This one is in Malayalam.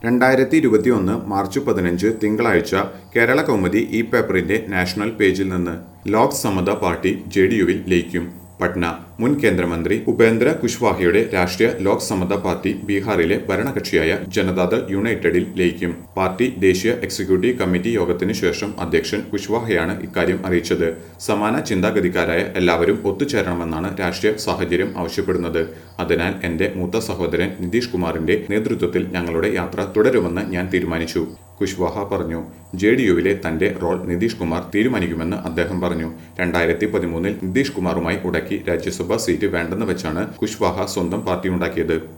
രണ്ടായിരത്തി ഇരുപത്തിയൊന്ന് മാർച്ച് പതിനഞ്ച് തിങ്കളാഴ്ച കേരള കൗമുദി ഈ പേപ്പറിന്റെ നാഷണൽ പേജിൽ നിന്ന് Lok Samata party J D യുവിൽ ലയിക്കും പട്ന മുൻ കേന്ദ്രമന്ത്രി ഉപേന്ദ്ര കുശ്വാഹയുടെ രാഷ്ട്രീയ ലോക് സമത പാർട്ടി ബീഹാറിലെ ഭരണകക്ഷിയായ ജനതാദൾ യുണൈറ്റഡിൽ ലയിക്കും പാർട്ടി ദേശീയ എക്സിക്യൂട്ടീവ് കമ്മിറ്റി യോഗത്തിന് ശേഷം അധ്യക്ഷൻ കുശ്വാഹയാണ് ഇക്കാര്യം അറിയിച്ചത് സമാന ചിന്താഗതിക്കാരായ എല്ലാവരും ഒത്തുചേരണമെന്നാണ് രാഷ്ട്രീയ സാഹചര്യം ആവശ്യപ്പെടുന്നത് അതിനാൽ എന്റെ മൂത്ത സഹോദരൻ നിതീഷ് കുമാറിന്റെ നേതൃത്വത്തിൽ ഞങ്ങളുടെ യാത്ര തുടരുമെന്ന് ഞാൻ തീരുമാനിച്ചു കുശ്വാഹ പറഞ്ഞു ജെ ഡി യുവിലെ തന്റെ റോൾ നിതീഷ് കുമാർ തീരുമാനിക്കുമെന്ന് അദ്ദേഹം പറഞ്ഞു രണ്ടായിരത്തി പതിമൂന്നിൽ നിതീഷ് കുമാറുമായി ഉടക്കി രാജ്യസഭാ സീറ്റ് വേണ്ടെന്ന് വെച്ചാണ് കുശ്വാഹ സ്വന്തം പാർട്ടി ഉണ്ടാക്കിയത്